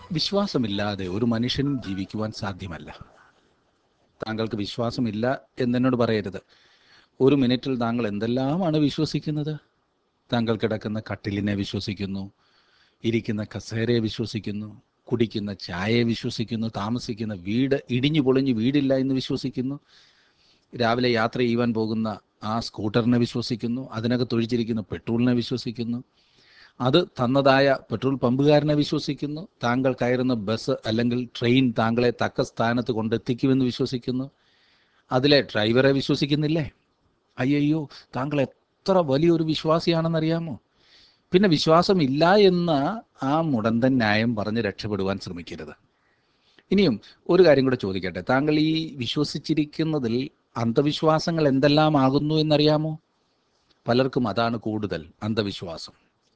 വിശ്വാസമില്ലാതെ ഒരു മനുഷ്യനും ജീവിക്കുവാൻ സാധ്യമല്ല താങ്കൾക്ക് വിശ്വാസമില്ല എന്നെന്നോട് പറയരുത് ഒരു മിനിറ്റിൽ താങ്കൾ എന്തെല്ലാമാണ് വിശ്വസിക്കുന്നത് താങ്കൾ കിടക്കുന്ന കട്ടിലിനെ വിശ്വസിക്കുന്നു ഇരിക്കുന്ന കസേരയെ വിശ്വസിക്കുന്നു കുടിക്കുന്ന ചായയെ വിശ്വസിക്കുന്നു താമസിക്കുന്ന വീട് ഇടിഞ്ഞു പൊളിഞ്ഞ് വീടില്ല എന്ന് വിശ്വസിക്കുന്നു രാവിലെ യാത്ര ചെയ്യുവാൻ പോകുന്ന ആ സ്കൂട്ടറിനെ വിശ്വസിക്കുന്നു അതിനകത്ത് ഒഴിച്ചിരിക്കുന്ന പെട്രോളിനെ വിശ്വസിക്കുന്നു അത് തന്നതായ പെട്രോൾ പമ്പുകാരനെ വിശ്വസിക്കുന്നു താങ്കൾ കയറുന്ന ബസ് അല്ലെങ്കിൽ ട്രെയിൻ താങ്കളെ തക്ക സ്ഥാനത്ത് കൊണ്ടെത്തിക്കുമെന്ന് വിശ്വസിക്കുന്നു അതിലെ ഡ്രൈവറെ വിശ്വസിക്കുന്നില്ലേ അയ്യയ്യോ താങ്കൾ എത്ര വലിയൊരു വിശ്വാസിയാണെന്നറിയാമോ പിന്നെ വിശ്വാസമില്ല എന്ന ആ മുടന്തൻ ന്യായം പറഞ്ഞ് രക്ഷപ്പെടുവാൻ ശ്രമിക്കരുത് ഇനിയും ഒരു കാര്യം കൂടെ ചോദിക്കട്ടെ താങ്കൾ ഈ വിശ്വസിച്ചിരിക്കുന്നതിൽ അന്ധവിശ്വാസങ്ങൾ എന്തെല്ലാം ആകുന്നു എന്നറിയാമോ പലർക്കും അതാണ് കൂടുതൽ അന്ധവിശ്വാസം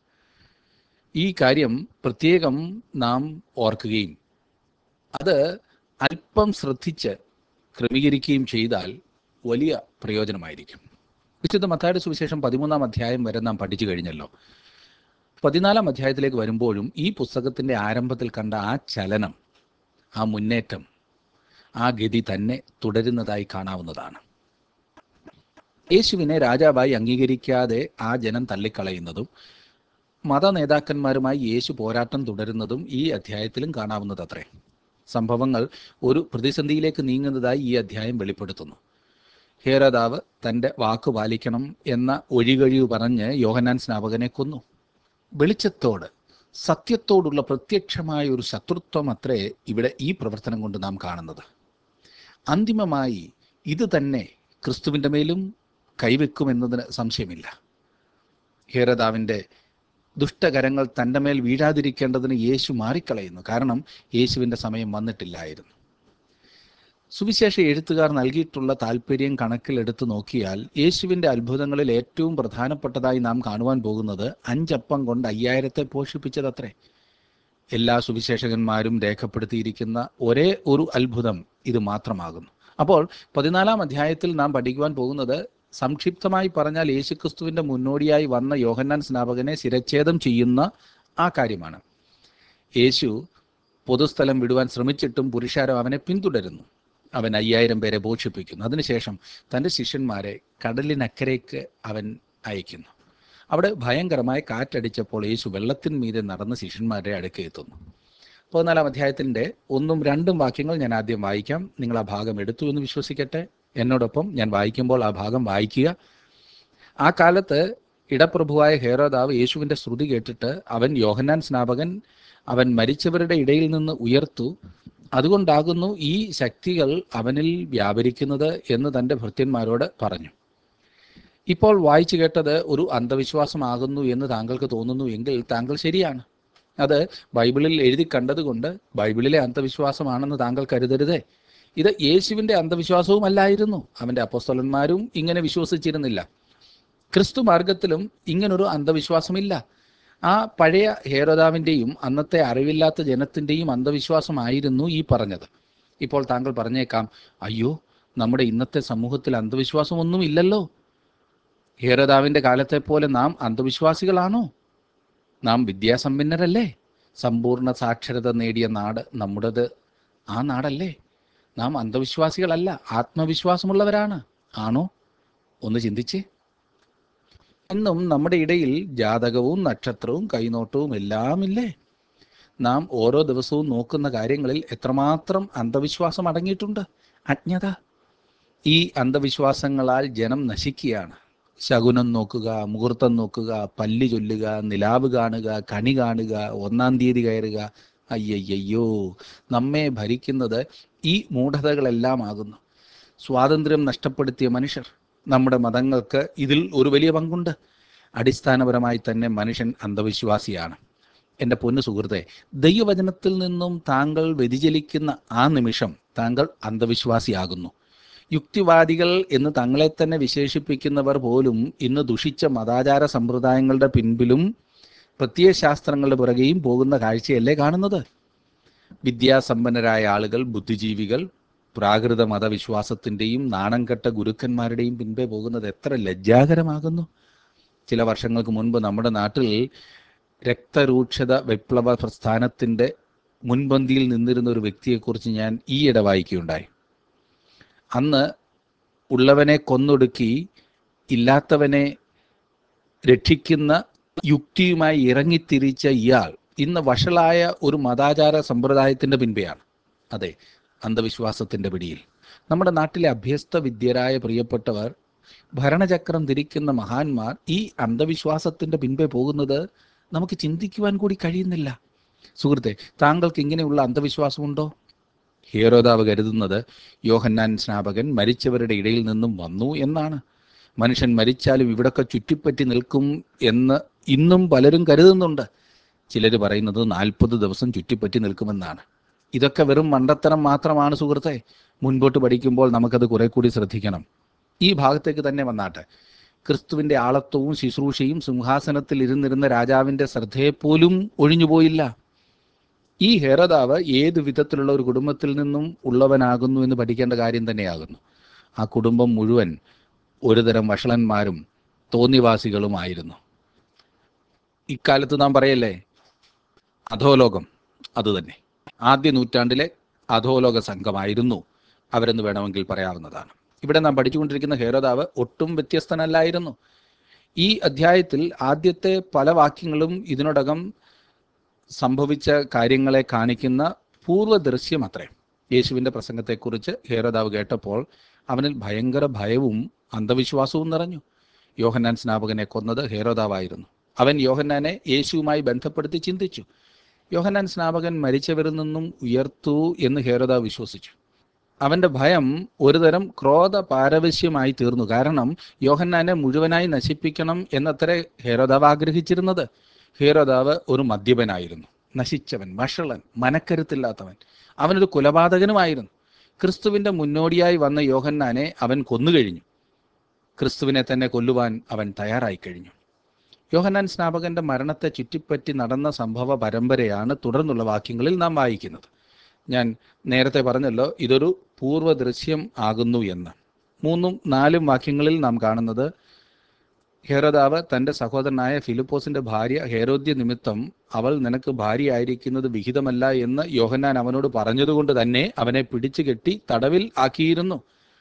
ഈ കാര്യം പ്രത്യേകം നാം ഓർക്കുകയും അത് അല്പം ശ്രദ്ധിച്ച് ക്രമീകരിക്കുകയും ചെയ്താൽ വലിയ പ്രയോജനമായിരിക്കും വിശുദ്ധ മത്തായുടെ സുവിശേഷം പതിമൂന്നാം അധ്യായം വരെ നാം പഠിച്ചു കഴിഞ്ഞല്ലോ പതിനാലാം അധ്യായത്തിലേക്ക് വരുമ്പോഴും ഈ പുസ്തകത്തിന്റെ ആരംഭത്തിൽ കണ്ട ആ ചലനം ആ മുന്നേറ്റം ആ ഗതി തന്നെ തുടരുന്നതായി കാണാവുന്നതാണ് യേശുവിനെ രാജാവായി അംഗീകരിക്കാതെ ആ ജനം തള്ളിക്കളയുന്നതും മത നേതാക്കന്മാരുമായി യേശു പോരാട്ടം തുടരുന്നതും ഈ അധ്യായത്തിലും കാണാവുന്നതത്രേ സംഭവങ്ങൾ ഒരു പ്രതിസന്ധിയിലേക്ക് നീങ്ങുന്നതായി ഈ അധ്യായം വെളിപ്പെടുത്തുന്നു ഹേരദാവ് തൻ്റെ വാക്ക് പാലിക്കണം എന്ന ഒഴികഴിവ് പറഞ്ഞ് യോഹന്നാൻ സ്നാപകനെ കൊന്നു വെളിച്ചത്തോട് സത്യത്തോടുള്ള പ്രത്യക്ഷമായ ഒരു ശത്രുത്വം അത്രേ ഇവിടെ ഈ പ്രവർത്തനം കൊണ്ട് നാം കാണുന്നത് അന്തിമമായി ഇത് തന്നെ ക്രിസ്തുവിൻ്റെ മേലും കൈവെക്കുമെന്നതിന് സംശയമില്ല ഹേരദാവിൻ്റെ ദുഷ്ടകരങ്ങൾ തൻ്റെ മേൽ വീഴാതിരിക്കേണ്ടതിന് യേശു മാറിക്കളയുന്നു കാരണം യേശുവിൻ്റെ സമയം വന്നിട്ടില്ലായിരുന്നു സുവിശേഷ എഴുത്തുകാർ നൽകിയിട്ടുള്ള താല്പര്യം കണക്കിലെടുത്ത് നോക്കിയാൽ യേശുവിൻ്റെ അത്ഭുതങ്ങളിൽ ഏറ്റവും പ്രധാനപ്പെട്ടതായി നാം കാണുവാൻ പോകുന്നത് അഞ്ചപ്പം കൊണ്ട് അയ്യായിരത്തെ പോഷിപ്പിച്ചതത്രേ എല്ലാ സുവിശേഷകന്മാരും രേഖപ്പെടുത്തിയിരിക്കുന്ന ഒരേ ഒരു അത്ഭുതം ഇത് മാത്രമാകുന്നു അപ്പോൾ പതിനാലാം അധ്യായത്തിൽ നാം പഠിക്കുവാൻ പോകുന്നത് സംക്ഷിപ്തമായി പറഞ്ഞാൽ യേശുക്രിസ്തുവിന്റെ മുന്നോടിയായി വന്ന യോഹന്നാൻ സ്നാപകനെ ശിരച്ഛേദം ചെയ്യുന്ന ആ കാര്യമാണ് യേശു പൊതുസ്ഥലം വിടുവാൻ ശ്രമിച്ചിട്ടും പുരുഷാരം അവനെ പിന്തുടരുന്നു അവൻ അയ്യായിരം പേരെ പോഷിപ്പിക്കുന്നു അതിനുശേഷം തൻ്റെ ശിഷ്യന്മാരെ കടലിനക്കരയ്ക്ക് അവൻ അയക്കുന്നു അവിടെ ഭയങ്കരമായ കാറ്റടിച്ചപ്പോൾ യേശു വെള്ളത്തിന്മീതെ നടന്ന് ശിഷ്യന്മാരുടെ അടുക്കെ എത്തുന്നു പതിനാലാം അധ്യായത്തിൻ്റെ ഒന്നും രണ്ടും വാക്യങ്ങൾ ഞാൻ ആദ്യം വായിക്കാം നിങ്ങൾ ആ ഭാഗം എടുത്തു എന്ന് വിശ്വസിക്കട്ടെ എന്നോടൊപ്പം ഞാൻ വായിക്കുമ്പോൾ ആ ഭാഗം വായിക്കുക ആ കാലത്ത് ഇടപ്രഭുവായ ഹേരോദാവ് യേശുവിൻ്റെ ശ്രുതി കേട്ടിട്ട് അവൻ യോഹന്നാൻ സ്നാപകൻ അവൻ മരിച്ചവരുടെ ഇടയിൽ നിന്ന് ഉയർത്തു അതുകൊണ്ടാകുന്നു ഈ ശക്തികൾ അവനിൽ വ്യാപരിക്കുന്നത് എന്ന് തൻ്റെ ഭൃത്യന്മാരോട് പറഞ്ഞു ഇപ്പോൾ വായിച്ചു കേട്ടത് ഒരു അന്ധവിശ്വാസമാകുന്നു എന്ന് താങ്കൾക്ക് തോന്നുന്നു എങ്കിൽ താങ്കൾ ശരിയാണ് അത് ബൈബിളിൽ എഴുതി കണ്ടതുകൊണ്ട് ബൈബിളിലെ അന്ധവിശ്വാസമാണെന്ന് താങ്കൾ കരുതരുതേ ഇത് യേശുവിൻ്റെ അന്ധവിശ്വാസവും അല്ലായിരുന്നു അവൻ്റെ അപ്പോസ്തലന്മാരും ഇങ്ങനെ വിശ്വസിച്ചിരുന്നില്ല ക്രിസ്തു മാർഗത്തിലും ഇങ്ങനൊരു അന്ധവിശ്വാസമില്ല ആ പഴയ ഹേരോദാവിൻ്റെയും അന്നത്തെ അറിവില്ലാത്ത ജനത്തിൻ്റെയും അന്ധവിശ്വാസമായിരുന്നു ഈ പറഞ്ഞത് ഇപ്പോൾ താങ്കൾ പറഞ്ഞേക്കാം അയ്യോ നമ്മുടെ ഇന്നത്തെ സമൂഹത്തിൽ അന്ധവിശ്വാസമൊന്നും ഇല്ലല്ലോ ഹേരോദാവിൻ്റെ കാലത്തെ പോലെ നാം അന്ധവിശ്വാസികളാണോ നാം വിദ്യാസമ്പന്നരല്ലേ സമ്പൂർണ്ണ സാക്ഷരത നേടിയ നാട് നമ്മുടേത് ആ നാടല്ലേ നാം അന്ധവിശ്വാസികളല്ല ആത്മവിശ്വാസമുള്ളവരാണ് ആണോ ഒന്ന് ചിന്തിച്ചേ ഇന്നും നമ്മുടെ ഇടയിൽ ജാതകവും നക്ഷത്രവും കൈനോട്ടവും എല്ലാം ഇല്ലേ നാം ഓരോ ദിവസവും നോക്കുന്ന കാര്യങ്ങളിൽ എത്രമാത്രം അന്ധവിശ്വാസം അടങ്ങിയിട്ടുണ്ട് അജ്ഞത ഈ അന്ധവിശ്വാസങ്ങളാൽ ജനം നശിക്കുകയാണ് ശകുനം നോക്കുക മുഹൂർത്തം നോക്കുക പല്ലി ചൊല്ലുക നിലാവ് കാണുക കണി കാണുക ഒന്നാം തീയതി കയറുക അയ്യയ്യോ നമ്മെ ഭരിക്കുന്നത് ഈ മൂഢതകളെല്ലാം ആകുന്നു സ്വാതന്ത്ര്യം നഷ്ടപ്പെടുത്തിയ മനുഷ്യർ നമ്മുടെ മതങ്ങൾക്ക് ഇതിൽ ഒരു വലിയ പങ്കുണ്ട് അടിസ്ഥാനപരമായി തന്നെ മനുഷ്യൻ അന്ധവിശ്വാസിയാണ് എൻ്റെ പൊന്നു സുഹൃത്തെ ദൈവവചനത്തിൽ നിന്നും താങ്കൾ വ്യതിചലിക്കുന്ന ആ നിമിഷം താങ്കൾ അന്ധവിശ്വാസിയാകുന്നു യുക്തിവാദികൾ എന്ന് തങ്ങളെ തന്നെ വിശേഷിപ്പിക്കുന്നവർ പോലും ഇന്ന് ദുഷിച്ച മതാചാര സമ്പ്രദായങ്ങളുടെ പിൻപിലും പ്രത്യയശാസ്ത്രങ്ങളുടെ പുറകെയും പോകുന്ന കാഴ്ചയല്ലേ കാണുന്നത് വിദ്യാസമ്പന്നരായ ആളുകൾ ബുദ്ധിജീവികൾ പ്രാകൃത മതവിശ്വാസത്തിൻ്റെയും നാണംകെട്ട ഗുരുക്കന്മാരുടെയും പിൻപേ പോകുന്നത് എത്ര ലജ്ജാകരമാകുന്നു ചില വർഷങ്ങൾക്ക് മുൻപ് നമ്മുടെ നാട്ടിൽ രക്തരൂക്ഷത വിപ്ലവ പ്രസ്ഥാനത്തിൻ്റെ മുൻപന്തിയിൽ നിന്നിരുന്ന ഒരു വ്യക്തിയെക്കുറിച്ച് ഞാൻ ഈയിടെ വായിക്കുകയുണ്ടായി അന്ന് ഉള്ളവനെ കൊന്നൊടുക്കി ഇല്ലാത്തവനെ രക്ഷിക്കുന്ന യുക്തിയുമായി ഇറങ്ങിത്തിരിച്ച ഇയാൾ ഇന്ന് വഷളായ ഒരു മതാചാര സമ്പ്രദായത്തിന്റെ പിൻപെയാണ് അതെ അന്ധവിശ്വാസത്തിന്റെ പിടിയിൽ നമ്മുടെ നാട്ടിലെ അഭ്യസ്ത വിദ്യരായ പ്രിയപ്പെട്ടവർ ഭരണചക്രം തിരിക്കുന്ന മഹാന്മാർ ഈ അന്ധവിശ്വാസത്തിന്റെ പിൻപേ പോകുന്നത് നമുക്ക് ചിന്തിക്കുവാൻ കൂടി കഴിയുന്നില്ല സുഹൃത്തെ താങ്കൾക്ക് ഇങ്ങനെയുള്ള അന്ധവിശ്വാസമുണ്ടോ ഹീറോദാവ് കരുതുന്നത് യോഹന്നാൻ സ്നാപകൻ മരിച്ചവരുടെ ഇടയിൽ നിന്നും വന്നു എന്നാണ് മനുഷ്യൻ മരിച്ചാലും ഇവിടൊക്കെ ചുറ്റിപ്പറ്റി നിൽക്കും എന്ന് ഇന്നും പലരും കരുതുന്നുണ്ട് ചിലർ പറയുന്നത് നാൽപ്പത് ദിവസം ചുറ്റിപ്പറ്റി നിൽക്കുമെന്നാണ് ഇതൊക്കെ വെറും മണ്ടത്തരം മാത്രമാണ് സുഹൃത്തെ മുൻപോട്ട് പഠിക്കുമ്പോൾ നമുക്കത് കുറെ കൂടി ശ്രദ്ധിക്കണം ഈ ഭാഗത്തേക്ക് തന്നെ വന്നാട്ടെ ക്രിസ്തുവിന്റെ ആളത്വവും ശുശ്രൂഷയും സിംഹാസനത്തിൽ ഇരുന്നിരുന്ന രാജാവിന്റെ ശ്രദ്ധയെപ്പോലും ഒഴിഞ്ഞുപോയില്ല ഈ ഹെറദാവ് ഏത് വിധത്തിലുള്ള ഒരു കുടുംബത്തിൽ നിന്നും ഉള്ളവനാകുന്നു എന്ന് പഠിക്കേണ്ട കാര്യം തന്നെയാകുന്നു ആ കുടുംബം മുഴുവൻ ഒരുതരം വഷളന്മാരും തോന്നിവാസികളുമായിരുന്നു ഇക്കാലത്ത് നാം പറയല്ലേ അധോലോകം അതുതന്നെ ആദ്യ നൂറ്റാണ്ടിലെ അധോലോക സംഘമായിരുന്നു അവരെന്ന് വേണമെങ്കിൽ പറയാവുന്നതാണ് ഇവിടെ നാം പഠിച്ചുകൊണ്ടിരിക്കുന്ന ഹേരോദാവ് ഒട്ടും വ്യത്യസ്തനല്ലായിരുന്നു ഈ അധ്യായത്തിൽ ആദ്യത്തെ പല വാക്യങ്ങളും ഇതിനോടകം സംഭവിച്ച കാര്യങ്ങളെ കാണിക്കുന്ന പൂർവ്വദൃശ്യം അത്രേ യേശുവിൻ്റെ പ്രസംഗത്തെക്കുറിച്ച് ഹേരോദാവ് കേട്ടപ്പോൾ അവനിൽ ഭയങ്കര ഭയവും അന്ധവിശ്വാസവും നിറഞ്ഞു യോഹന്നാൻ സ്നാപകനെ കൊന്നത് ഹേരോദാവായിരുന്നു അവൻ യോഹന്നാനെ യേശുവുമായി ബന്ധപ്പെടുത്തി ചിന്തിച്ചു യോഹന്നാൻ സ്നാപകൻ മരിച്ചവരിൽ നിന്നും ഉയർത്തു എന്ന് ഹേരോദാവ് വിശ്വസിച്ചു അവന്റെ ഭയം ഒരുതരം ക്രോധ പാരവശ്യമായി തീർന്നു കാരണം യോഹന്നാനെ മുഴുവനായി നശിപ്പിക്കണം എന്നത്രേ ഹേരോദാവ് ആഗ്രഹിച്ചിരുന്നത് ഹേരോദാവ് ഒരു മദ്യപനായിരുന്നു നശിച്ചവൻ വഷളൻ മനക്കരുത്തില്ലാത്തവൻ അവനൊരു കൊലപാതകനുമായിരുന്നു ക്രിസ്തുവിന്റെ മുന്നോടിയായി വന്ന യോഹന്നാനെ അവൻ കൊന്നുകഴിഞ്ഞു ക്രിസ്തുവിനെ തന്നെ കൊല്ലുവാൻ അവൻ തയ്യാറായി കഴിഞ്ഞു യോഹന്നാൻ സ്നാപകന്റെ മരണത്തെ ചുറ്റിപ്പറ്റി നടന്ന സംഭവ പരമ്പരയാണ് തുടർന്നുള്ള വാക്യങ്ങളിൽ നാം വായിക്കുന്നത് ഞാൻ നേരത്തെ പറഞ്ഞല്ലോ ഇതൊരു പൂർവ്വദൃശ്യം ആകുന്നു എന്ന് മൂന്നും നാലും വാക്യങ്ങളിൽ നാം കാണുന്നത് ഹേരോദാവ് തന്റെ സഹോദരനായ ഫിലിപ്പോസിന്റെ ഭാര്യ ഹേരോദ്യ നിമിത്തം അവൾ നിനക്ക് ഭാര്യയായിരിക്കുന്നത് വിഹിതമല്ല എന്ന് യോഹന്നാൻ അവനോട് പറഞ്ഞതുകൊണ്ട് തന്നെ അവനെ പിടിച്ചു കെട്ടി തടവിൽ ആക്കിയിരുന്നു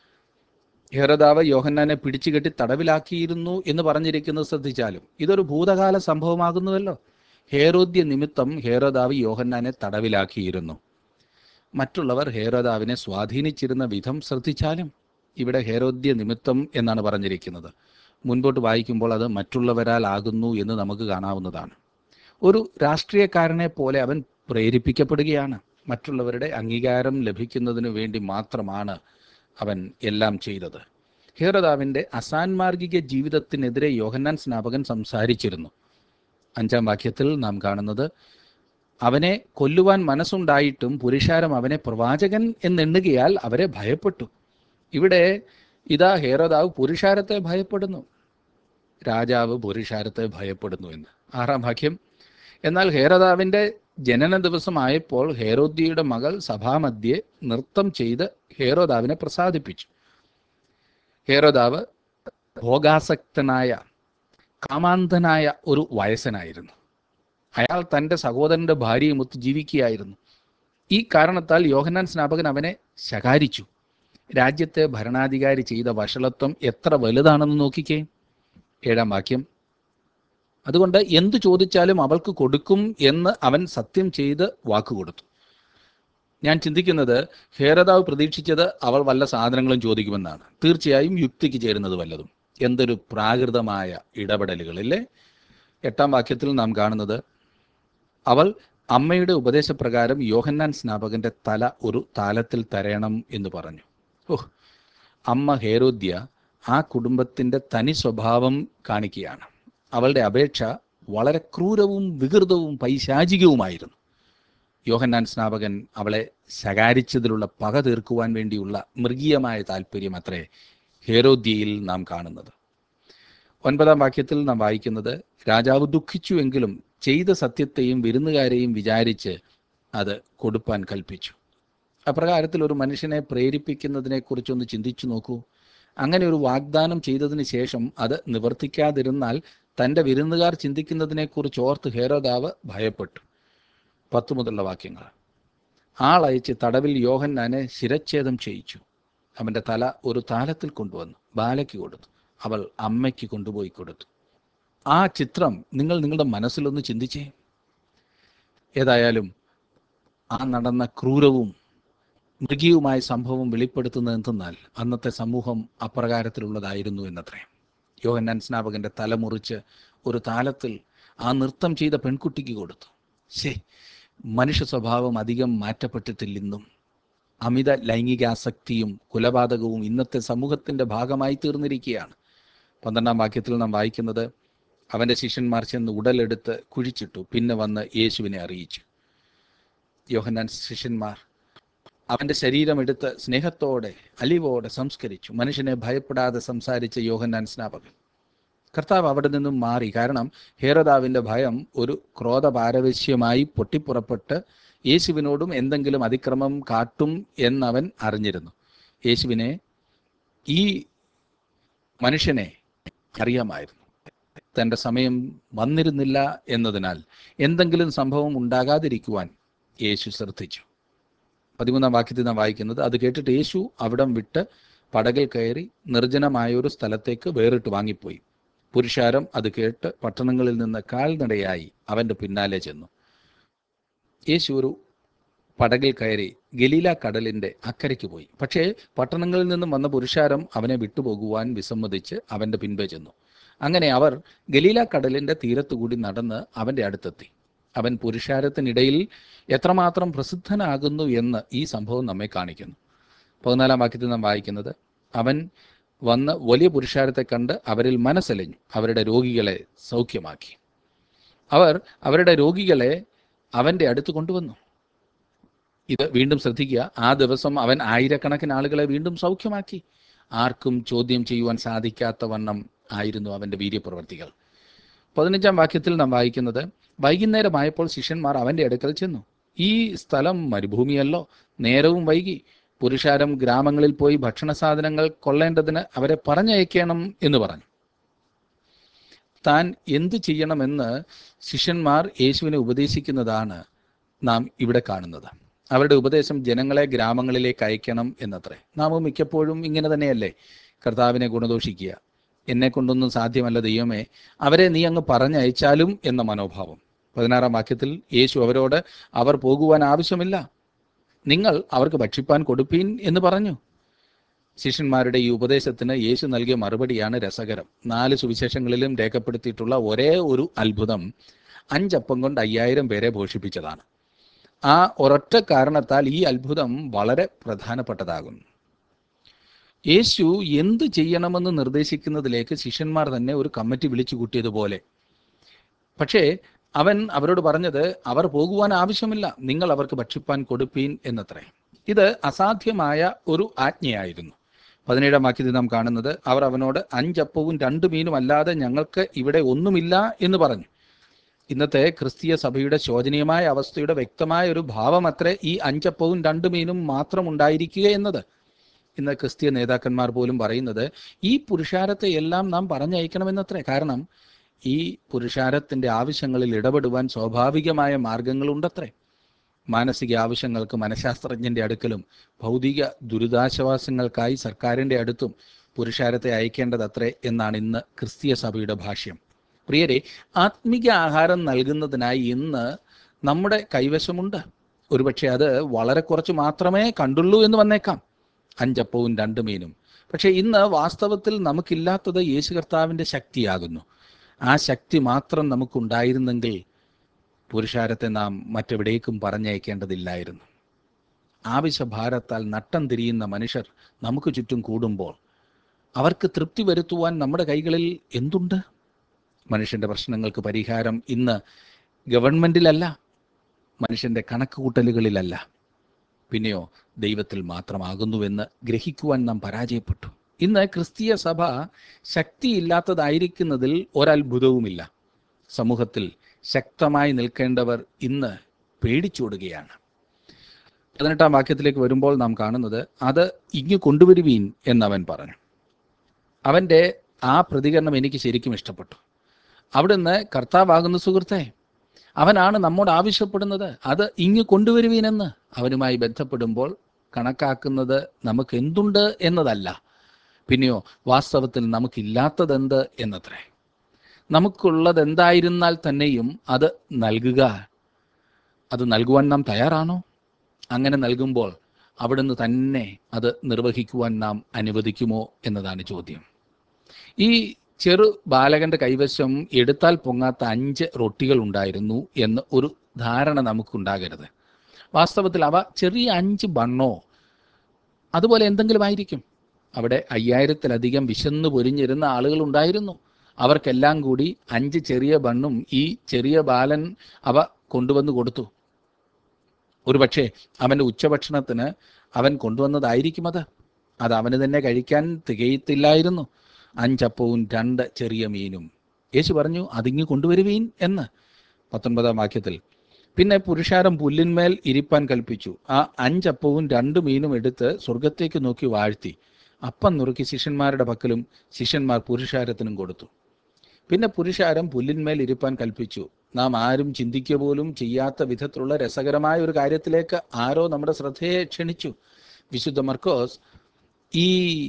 ഹേരോദാവ് യോഹന്നാനെ പിടിച്ചുകെട്ടി തടവിലാക്കിയിരുന്നു എന്ന് പറഞ്ഞിരിക്കുന്നത് ശ്രദ്ധിച്ചാലും ഇതൊരു ഭൂതകാല സംഭവമാകുന്നുവല്ലോ ഹേരോദ്യ നിമിത്തം ഹേരോദാവ് യോഹന്നാനെ തടവിലാക്കിയിരുന്നു മറ്റുള്ളവർ ഹേരോദാവിനെ സ്വാധീനിച്ചിരുന്ന വിധം ശ്രദ്ധിച്ചാലും ഇവിടെ ഹേരോദ്യ നിമിത്തം എന്നാണ് പറഞ്ഞിരിക്കുന്നത് മുൻപോട്ട് വായിക്കുമ്പോൾ അത് മറ്റുള്ളവരാൽ ആകുന്നു എന്ന് നമുക്ക് കാണാവുന്നതാണ് ഒരു രാഷ്ട്രീയക്കാരനെ പോലെ അവൻ പ്രേരിപ്പിക്കപ്പെടുകയാണ് മറ്റുള്ളവരുടെ അംഗീകാരം ലഭിക്കുന്നതിന് വേണ്ടി മാത്രമാണ് അവൻ എല്ലാം ചെയ്തത് ഹേറോദാവിന്റെ അസാൻമാർഗിക ജീവിതത്തിനെതിരെ യോഹന്നാൻ സ്നാപകൻ സംസാരിച്ചിരുന്നു അഞ്ചാം വാക്യത്തിൽ നാം കാണുന്നത് അവനെ കൊല്ലുവാൻ മനസ്സുണ്ടായിട്ടും പുരുഷാരം അവനെ പ്രവാചകൻ എന്നെണ്ണുകയാൽ അവരെ ഭയപ്പെട്ടു ഇവിടെ ഇതാ ഹേറോദാവ് പുരുഷാരത്തെ ഭയപ്പെടുന്നു രാജാവ് പുരുഷാരത്തെ ഭയപ്പെടുന്നു എന്ന് ആറാം വാക്യം എന്നാൽ ഹേറോദാവിന്റെ ജനന ദിവസമായപ്പോൾ ഹേരോദ്യയുടെ മകൾ സഭാമധ്യെ നൃത്തം ചെയ്ത് ഹേറോദാവിനെ പ്രസാദിപ്പിച്ചു ഹേറോദാവ് ഭോഗാസക്തനായ കാമാന്തനായ ഒരു വയസ്സനായിരുന്നു അയാൾ തൻ്റെ സഹോദരന്റെ ഭാര്യയുമൊത്ത് ജീവിക്കുകയായിരുന്നു ഈ കാരണത്താൽ യോഹന്നാൻ സ്നാപകൻ അവനെ ശകാരിച്ചു രാജ്യത്തെ ഭരണാധികാരി ചെയ്ത വഷളത്വം എത്ര വലുതാണെന്ന് നോക്കിക്കേ ഏഴാം വാക്യം അതുകൊണ്ട് എന്തു ചോദിച്ചാലും അവൾക്ക് കൊടുക്കും എന്ന് അവൻ സത്യം ചെയ്ത് വാക്കുകൊടുത്തു ഞാൻ ചിന്തിക്കുന്നത് ഹേരതാവ് പ്രതീക്ഷിച്ചത് അവൾ വല്ല സാധനങ്ങളും ചോദിക്കുമെന്നാണ് തീർച്ചയായും യുക്തിക്ക് ചേരുന്നത് വല്ലതും എന്തൊരു പ്രാകൃതമായ ഇടപെടലുകളില്ലേ എട്ടാം വാക്യത്തിൽ നാം കാണുന്നത് അവൾ അമ്മയുടെ ഉപദേശപ്രകാരം യോഹന്നാൻ സ്നാപകന്റെ തല ഒരു താലത്തിൽ തരയണം എന്ന് പറഞ്ഞു ഓഹ് അമ്മ ഹേരോദ്യ ആ കുടുംബത്തിന്റെ തനി സ്വഭാവം കാണിക്കുകയാണ് അവളുടെ അപേക്ഷ വളരെ ക്രൂരവും വികൃതവും പൈശാചികവുമായിരുന്നു യോഹന്നാൻ സ്നാപകൻ അവളെ ശകാരിച്ചതിലുള്ള പക തീർക്കുവാൻ വേണ്ടിയുള്ള മൃഗീയമായ താല്പര്യം അത്രേ ഹേരോദ്യയിൽ നാം കാണുന്നത് ഒൻപതാം വാക്യത്തിൽ നാം വായിക്കുന്നത് രാജാവ് ദുഃഖിച്ചുവെങ്കിലും ചെയ്ത സത്യത്തെയും വിരുന്നുകാരെയും വിചാരിച്ച് അത് കൊടുപ്പാൻ കൽപ്പിച്ചു അപ്രകാരത്തിൽ ഒരു മനുഷ്യനെ പ്രേരിപ്പിക്കുന്നതിനെ കുറിച്ചൊന്ന് ചിന്തിച്ചു നോക്കൂ അങ്ങനെ ഒരു വാഗ്ദാനം ചെയ്തതിന് ശേഷം അത് നിവർത്തിക്കാതിരുന്നാൽ തൻ്റെ വിരുന്നുകാർ ചിന്തിക്കുന്നതിനെക്കുറിച്ച് ഓർത്ത് ഹേരോദാവ് ഭയപ്പെട്ടു പത്ത് മുതലുള്ള വാക്യങ്ങൾ ആളയച്ച് തടവിൽ യോഹന്നാനെ ശിരച്ഛേദം ചെയ്യിച്ചു അവൻ്റെ തല ഒരു താലത്തിൽ കൊണ്ടുവന്നു ബാലയ്ക്ക് കൊടുത്തു അവൾ അമ്മയ്ക്ക് കൊണ്ടുപോയി കൊടുത്തു ആ ചിത്രം നിങ്ങൾ നിങ്ങളുടെ മനസ്സിലൊന്ന് ചിന്തിച്ചേ ഏതായാലും ആ നടന്ന ക്രൂരവും മൃഗീയവുമായ സംഭവം വെളിപ്പെടുത്തുന്നത് എന്തെന്നാൽ അന്നത്തെ സമൂഹം അപ്രകാരത്തിലുള്ളതായിരുന്നു എന്നത്രേ യോഹന്നാൻ സ്നാപകന്റെ തല മുറിച്ച് ഒരു താലത്തിൽ ആ നൃത്തം ചെയ്ത പെൺകുട്ടിക്ക് കൊടുത്തു ശേ മനുഷ്യ സ്വഭാവം അധികം മാറ്റപ്പെട്ടിട്ടില്ലെന്നും അമിത ലൈംഗികാസക്തിയും കൊലപാതകവും ഇന്നത്തെ സമൂഹത്തിന്റെ ഭാഗമായി തീർന്നിരിക്കുകയാണ് പന്ത്രണ്ടാം വാക്യത്തിൽ നാം വായിക്കുന്നത് അവന്റെ ശിഷ്യന്മാർ ചെന്ന് ഉടലെടുത്ത് കുഴിച്ചിട്ടു പിന്നെ വന്ന് യേശുവിനെ അറിയിച്ചു യോഹന്നാൻ ശിഷ്യന്മാർ അവന്റെ ശരീരം എടുത്ത് സ്നേഹത്തോടെ അലിവോടെ സംസ്കരിച്ചു മനുഷ്യനെ ഭയപ്പെടാതെ സംസാരിച്ച യോഹന്നാൻ സ്നാപകൻ കർത്താവ് അവിടെ നിന്നും മാറി കാരണം ഹേറദാവിന്റെ ഭയം ഒരു ക്രോധപാരവശ്യമായി പൊട്ടിപ്പുറപ്പെട്ട് യേശുവിനോടും എന്തെങ്കിലും അതിക്രമം കാട്ടും എന്നവൻ അറിഞ്ഞിരുന്നു യേശുവിനെ ഈ മനുഷ്യനെ അറിയാമായിരുന്നു തൻ്റെ സമയം വന്നിരുന്നില്ല എന്നതിനാൽ എന്തെങ്കിലും സംഭവം ഉണ്ടാകാതിരിക്കുവാൻ യേശു ശ്രദ്ധിച്ചു പതിമൂന്നാം വാക്യത്തിൽ നാം വായിക്കുന്നത് അത് കേട്ടിട്ട് യേശു അവിടം വിട്ട് പടകിൽ കയറി നിർജ്ജനമായ ഒരു സ്ഥലത്തേക്ക് വേറിട്ട് വാങ്ങിപ്പോയി പുരുഷാരം അത് കേട്ട് പട്ടണങ്ങളിൽ നിന്ന് കാൽനടയായി അവന്റെ പിന്നാലെ ചെന്നു യേശു ഒരു പടകിൽ കയറി ഗലീല കടലിന്റെ അക്കരയ്ക്ക് പോയി പക്ഷേ പട്ടണങ്ങളിൽ നിന്നും വന്ന പുരുഷാരം അവനെ വിട്ടുപോകുവാൻ വിസമ്മതിച്ച് അവന്റെ പിൻപേ ചെന്നു അങ്ങനെ അവർ ഗലീല കടലിന്റെ തീരത്തുകൂടി നടന്ന് അവന്റെ അടുത്തെത്തി അവൻ പുരുഷാരത്തിനിടയിൽ എത്രമാത്രം പ്രസിദ്ധനാകുന്നു എന്ന് ഈ സംഭവം നമ്മെ കാണിക്കുന്നു പതിനാലാം വാക്യത്തിൽ നാം വായിക്കുന്നത് അവൻ വന്ന് വലിയ പുരുഷാരത്തെ കണ്ട് അവരിൽ മനസ്സലിഞ്ഞു അവരുടെ രോഗികളെ സൗഖ്യമാക്കി അവർ അവരുടെ രോഗികളെ അവന്റെ അടുത്ത് കൊണ്ടുവന്നു ഇത് വീണ്ടും ശ്രദ്ധിക്കുക ആ ദിവസം അവൻ ആയിരക്കണക്കിന് ആളുകളെ വീണ്ടും സൗഖ്യമാക്കി ആർക്കും ചോദ്യം ചെയ്യുവാൻ സാധിക്കാത്ത വണ്ണം ആയിരുന്നു അവന്റെ വീര്യപ്രവർത്തികൾ പതിനഞ്ചാം വാക്യത്തിൽ നാം വായിക്കുന്നത് വൈകുന്നേരമായപ്പോൾ ശിഷ്യന്മാർ അവന്റെ അടുക്കൽ ചെന്നു ഈ സ്ഥലം മരുഭൂമിയല്ലോ നേരവും വൈകി പുരുഷാരം ഗ്രാമങ്ങളിൽ പോയി ഭക്ഷണ സാധനങ്ങൾ കൊള്ളേണ്ടതിന് അവരെ പറഞ്ഞയക്കണം എന്ന് പറഞ്ഞു താൻ എന്തു ചെയ്യണമെന്ന് ശിഷ്യന്മാർ യേശുവിനെ ഉപദേശിക്കുന്നതാണ് നാം ഇവിടെ കാണുന്നത് അവരുടെ ഉപദേശം ജനങ്ങളെ ഗ്രാമങ്ങളിലേക്ക് അയക്കണം എന്നത്രേ നാം മിക്കപ്പോഴും ഇങ്ങനെ തന്നെയല്ലേ കർത്താവിനെ ഗുണദോഷിക്കുക എന്നെ കൊണ്ടൊന്നും സാധ്യമല്ല ദൈവമേ അവരെ നീ അങ്ങ് പറഞ്ഞയച്ചാലും എന്ന മനോഭാവം പതിനാറാം വാക്യത്തിൽ യേശു അവരോട് അവർ പോകുവാൻ ആവശ്യമില്ല നിങ്ങൾ അവർക്ക് ഭക്ഷിപ്പാൻ കൊടുപ്പീൻ എന്ന് പറഞ്ഞു ശിഷ്യന്മാരുടെ ഈ ഉപദേശത്തിന് യേശു നൽകിയ മറുപടിയാണ് രസകരം നാല് സുവിശേഷങ്ങളിലും രേഖപ്പെടുത്തിയിട്ടുള്ള ഒരേ ഒരു അത്ഭുതം അഞ്ചപ്പം കൊണ്ട് അയ്യായിരം പേരെ പോഷിപ്പിച്ചതാണ് ആ ഒരൊറ്റ കാരണത്താൽ ഈ അത്ഭുതം വളരെ പ്രധാനപ്പെട്ടതാകുന്നു യേശു എന്തു ചെയ്യണമെന്ന് നിർദ്ദേശിക്കുന്നതിലേക്ക് ശിഷ്യന്മാർ തന്നെ ഒരു കമ്മിറ്റി വിളിച്ചു കൂട്ടിയതുപോലെ പക്ഷേ അവൻ അവരോട് പറഞ്ഞത് അവർ പോകുവാൻ ആവശ്യമില്ല നിങ്ങൾ അവർക്ക് ഭക്ഷിപ്പാൻ കൊടുപ്പീൻ എന്നത്രേ ഇത് അസാധ്യമായ ഒരു ആജ്ഞയായിരുന്നു പതിനേഴാം വാക്യത്തിൽ നാം കാണുന്നത് അവർ അവനോട് അഞ്ചപ്പവും രണ്ടു മീനും അല്ലാതെ ഞങ്ങൾക്ക് ഇവിടെ ഒന്നുമില്ല എന്ന് പറഞ്ഞു ഇന്നത്തെ ക്രിസ്തീയ സഭയുടെ ശോചനീയമായ അവസ്ഥയുടെ വ്യക്തമായ ഒരു ഭാവമത്രേ ഈ അഞ്ചപ്പവും രണ്ടു മീനും മാത്രം ഉണ്ടായിരിക്കുക എന്നത് ഇന്ന് ക്രിസ്തീയ നേതാക്കന്മാർ പോലും പറയുന്നത് ഈ പുരുഷാരത്തെ എല്ലാം നാം പറഞ്ഞയക്കണമെന്നത്രേ കാരണം ഈ പുരുഷാരത്തിന്റെ ആവശ്യങ്ങളിൽ ഇടപെടുവാൻ സ്വാഭാവികമായ മാർഗങ്ങളുണ്ടത്രേ മാനസിക ആവശ്യങ്ങൾക്ക് മനഃശാസ്ത്രജ്ഞന്റെ അടുക്കലും ഭൗതിക ദുരിതാശ്വാസങ്ങൾക്കായി സർക്കാരിന്റെ അടുത്തും പുരുഷാരത്തെ അയക്കേണ്ടതത്രേ എന്നാണ് ഇന്ന് ക്രിസ്തീയ സഭയുടെ ഭാഷ്യം പ്രിയരെ ആത്മിക ആഹാരം നൽകുന്നതിനായി ഇന്ന് നമ്മുടെ കൈവശമുണ്ട് ഒരുപക്ഷെ അത് വളരെ കുറച്ച് മാത്രമേ കണ്ടുള്ളൂ എന്ന് വന്നേക്കാം അഞ്ചപ്പവും രണ്ട് മീനും പക്ഷേ ഇന്ന് വാസ്തവത്തിൽ നമുക്കില്ലാത്തത് യേശു കർത്താവിൻ്റെ ശക്തിയാകുന്നു ആ ശക്തി മാത്രം നമുക്കുണ്ടായിരുന്നെങ്കിൽ പുരുഷാരത്തെ നാം മറ്റെവിടേക്കും പറഞ്ഞയക്കേണ്ടതില്ലായിരുന്നു ആവശ്യഭാരത്താൽ നട്ടം തിരിയുന്ന മനുഷ്യർ നമുക്ക് ചുറ്റും കൂടുമ്പോൾ അവർക്ക് തൃപ്തി വരുത്തുവാൻ നമ്മുടെ കൈകളിൽ എന്തുണ്ട് മനുഷ്യന്റെ പ്രശ്നങ്ങൾക്ക് പരിഹാരം ഇന്ന് ഗവൺമെന്റിലല്ല മനുഷ്യന്റെ കണക്കുകൂട്ടലുകളിലല്ല പിന്നെയോ ദൈവത്തിൽ മാത്രമാകുന്നുവെന്ന് ഗ്രഹിക്കുവാൻ നാം പരാജയപ്പെട്ടു ഇന്ന് ക്രിസ്തീയ സഭ ശക്തിയില്ലാത്തതായിരിക്കുന്നതിൽ ഒരത്ഭുതവുമില്ല സമൂഹത്തിൽ ശക്തമായി നിൽക്കേണ്ടവർ ഇന്ന് പേടിച്ചോടുകയാണ് പതിനെട്ടാം വാക്യത്തിലേക്ക് വരുമ്പോൾ നാം കാണുന്നത് അത് ഇങ്ങു കൊണ്ടുവരുവീൻ എന്നവൻ പറഞ്ഞു അവൻ്റെ ആ പ്രതികരണം എനിക്ക് ശരിക്കും ഇഷ്ടപ്പെട്ടു അവിടുന്ന് കർത്താവാകുന്ന സുഹൃത്തെ അവനാണ് നമ്മോട് ആവശ്യപ്പെടുന്നത് അത് ഇങ്ങ് കൊണ്ടുവരുവീനെന്ന് അവനുമായി ബന്ധപ്പെടുമ്പോൾ കണക്കാക്കുന്നത് നമുക്ക് എന്തുണ്ട് എന്നതല്ല പിന്നെയോ വാസ്തവത്തിൽ നമുക്കില്ലാത്തതെന്ത് എന്നത്രേ നമുക്കുള്ളത് എന്തായിരുന്നാൽ തന്നെയും അത് നൽകുക അത് നൽകുവാൻ നാം തയ്യാറാണോ അങ്ങനെ നൽകുമ്പോൾ അവിടുന്ന് തന്നെ അത് നിർവഹിക്കുവാൻ നാം അനുവദിക്കുമോ എന്നതാണ് ചോദ്യം ഈ ചെറു ബാലകന്റെ കൈവശം എടുത്താൽ പൊങ്ങാത്ത അഞ്ച് റൊട്ടികൾ ഉണ്ടായിരുന്നു എന്ന് ഒരു ധാരണ നമുക്കുണ്ടാകരുത് വാസ്തവത്തിൽ അവ ചെറിയ അഞ്ച് ബണ്ണോ അതുപോലെ എന്തെങ്കിലും ആയിരിക്കും അവിടെ അയ്യായിരത്തിലധികം വിശന്നു പൊരിഞ്ഞിരുന്ന ആളുകൾ ഉണ്ടായിരുന്നു അവർക്കെല്ലാം കൂടി അഞ്ച് ചെറിയ ബണ്ണും ഈ ചെറിയ ബാലൻ അവ കൊണ്ടുവന്ന് കൊടുത്തു ഒരുപക്ഷെ അവൻ്റെ ഉച്ചഭക്ഷണത്തിന് അവൻ കൊണ്ടുവന്നതായിരിക്കും അത് അത് അവന് തന്നെ കഴിക്കാൻ തികയത്തില്ലായിരുന്നു അഞ്ചപ്പവും രണ്ട് ചെറിയ മീനും യേശു പറഞ്ഞു അതിങ്ങ് കൊണ്ടുവരുവീൻ എന്ന് പത്തൊൻപതാം വാക്യത്തിൽ പിന്നെ പുരുഷാരം പുല്ലിന്മേൽ ഇരിപ്പാൻ കൽപ്പിച്ചു ആ അഞ്ചപ്പവും രണ്ട് മീനും എടുത്ത് സ്വർഗത്തേക്ക് നോക്കി വാഴ്ത്തി അപ്പം നുറുക്കി ശിഷ്യന്മാരുടെ പക്കലും ശിഷ്യന്മാർ പുരുഷാരത്തിനും കൊടുത്തു പിന്നെ പുരുഷാരം പുല്ലിന്മേൽ ഇരിപ്പാൻ കൽപ്പിച്ചു നാം ആരും ചിന്തിക്കുക പോലും ചെയ്യാത്ത വിധത്തിലുള്ള രസകരമായ ഒരു കാര്യത്തിലേക്ക് ആരോ നമ്മുടെ ശ്രദ്ധയെ ക്ഷണിച്ചു വിശുദ്ധ മർക്കോസ് ഈ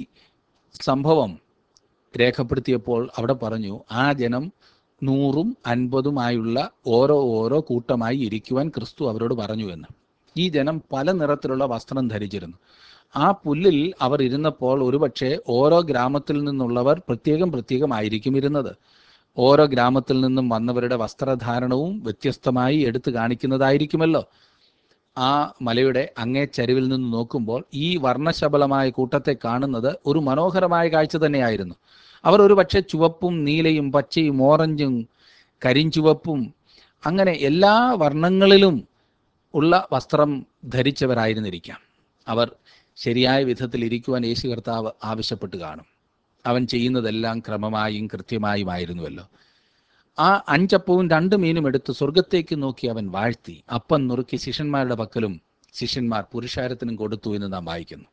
സംഭവം രേഖപ്പെടുത്തിയപ്പോൾ അവിടെ പറഞ്ഞു ആ ജനം നൂറും അൻപതുമായുള്ള ഓരോ ഓരോ കൂട്ടമായി ഇരിക്കുവാൻ ക്രിസ്തു അവരോട് പറഞ്ഞു എന്ന് ഈ ജനം പല നിറത്തിലുള്ള വസ്ത്രം ധരിച്ചിരുന്നു ആ പുല്ലിൽ അവർ ഇരുന്നപ്പോൾ ഒരുപക്ഷെ ഓരോ ഗ്രാമത്തിൽ നിന്നുള്ളവർ പ്രത്യേകം പ്രത്യേകമായിരിക്കും ഇരുന്നത് ഓരോ ഗ്രാമത്തിൽ നിന്നും വന്നവരുടെ വസ്ത്രധാരണവും വ്യത്യസ്തമായി എടുത്തു കാണിക്കുന്നതായിരിക്കുമല്ലോ ആ മലയുടെ അങ്ങേ ചരിവിൽ നിന്ന് നോക്കുമ്പോൾ ഈ വർണ്ണശബളമായ കൂട്ടത്തെ കാണുന്നത് ഒരു മനോഹരമായ കാഴ്ച തന്നെയായിരുന്നു അവർ ഒരു പക്ഷേ ചുവപ്പും നീലയും പച്ചയും ഓറഞ്ചും കരിഞ്ചുവപ്പും അങ്ങനെ എല്ലാ വർണ്ണങ്ങളിലും ഉള്ള വസ്ത്രം ധരിച്ചവരായിരുന്നിരിക്കാം അവർ ശരിയായ വിധത്തിൽ ഇരിക്കുവാൻ യേശു കർത്താവ് ആവശ്യപ്പെട്ട് കാണും അവൻ ചെയ്യുന്നതെല്ലാം ക്രമമായും കൃത്യമായുമായിരുന്നുവല്ലോ ആ അഞ്ചപ്പവും രണ്ട് മീനും എടുത്ത് സ്വർഗത്തേക്ക് നോക്കി അവൻ വാഴ്ത്തി അപ്പം നുറുക്കി ശിഷ്യന്മാരുടെ പക്കലും ശിഷ്യന്മാർ പുരുഷാരത്തിനും കൊടുത്തു എന്ന് നാം വായിക്കുന്നു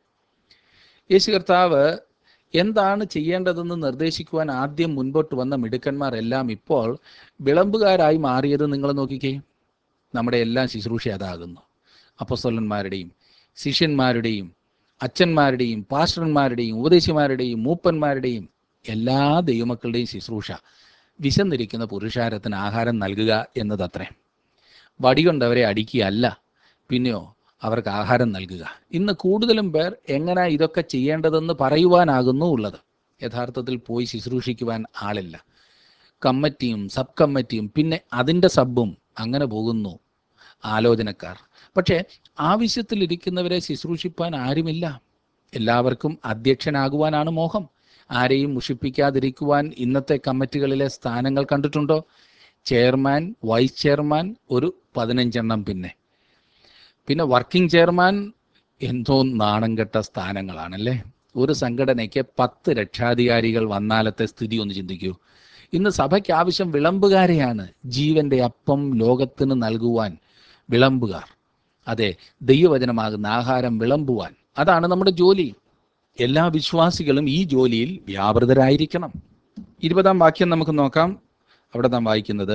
യേശു കർത്താവ് എന്താണ് ചെയ്യേണ്ടതെന്ന് നിർദ്ദേശിക്കുവാൻ ആദ്യം മുൻപോട്ട് വന്ന മിടുക്കന്മാർ എല്ലാം ഇപ്പോൾ വിളമ്പുകാരായി മാറിയത് നിങ്ങൾ നോക്കിക്കേ നമ്മുടെ എല്ലാം ശുശ്രൂഷ അതാകുന്നു അപ്പസ്വലന്മാരുടെയും ശിഷ്യന്മാരുടെയും അച്ഛന്മാരുടെയും പാസ്റ്റർമാരുടെയും ഉപദേശിമാരുടെയും മൂപ്പന്മാരുടെയും എല്ലാ ദൈവമക്കളുടെയും ശുശ്രൂഷ വിശന്നിരിക്കുന്ന പുരുഷാരത്തിന് ആഹാരം നൽകുക എന്നതത്രേ വടികൊണ്ട് അവരെ അടിക്കുകയല്ല പിന്നെയോ അവർക്ക് ആഹാരം നൽകുക ഇന്ന് കൂടുതലും പേർ എങ്ങനെ ഇതൊക്കെ ചെയ്യേണ്ടതെന്ന് പറയുവാനാകുന്നു ഉള്ളത് യഥാർത്ഥത്തിൽ പോയി ശുശ്രൂഷിക്കുവാൻ ആളില്ല കമ്മിറ്റിയും സബ് കമ്മിറ്റിയും പിന്നെ അതിൻ്റെ സബും അങ്ങനെ പോകുന്നു ആലോചനക്കാർ പക്ഷേ ആവശ്യത്തിലിരിക്കുന്നവരെ ശുശ്രൂഷിപ്പാൻ ആരുമില്ല എല്ലാവർക്കും അധ്യക്ഷനാകുവാനാണ് മോഹം ആരെയും മുഷിപ്പിക്കാതിരിക്കുവാൻ ഇന്നത്തെ കമ്മിറ്റികളിലെ സ്ഥാനങ്ങൾ കണ്ടിട്ടുണ്ടോ ചെയർമാൻ വൈസ് ചെയർമാൻ ഒരു പതിനഞ്ചെണ്ണം പിന്നെ പിന്നെ വർക്കിംഗ് ചെയർമാൻ എന്തോ നാണം കെട്ട സ്ഥാനങ്ങളാണല്ലേ ഒരു സംഘടനയ്ക്ക് പത്ത് രക്ഷാധികാരികൾ വന്നാലത്തെ സ്ഥിതി ഒന്ന് ചിന്തിക്കൂ ഇന്ന് സഭയ്ക്ക് ആവശ്യം വിളമ്പുകാരെയാണ് ജീവന്റെ അപ്പം ലോകത്തിന് നൽകുവാൻ വിളമ്പുകാർ അതെ ദൈവവചനമാകുന്ന ആഹാരം വിളമ്പുവാൻ അതാണ് നമ്മുടെ ജോലി എല്ലാ വിശ്വാസികളും ഈ ജോലിയിൽ വ്യാപൃതരായിരിക്കണം ഇരുപതാം വാക്യം നമുക്ക് നോക്കാം അവിടെ നാം വായിക്കുന്നത്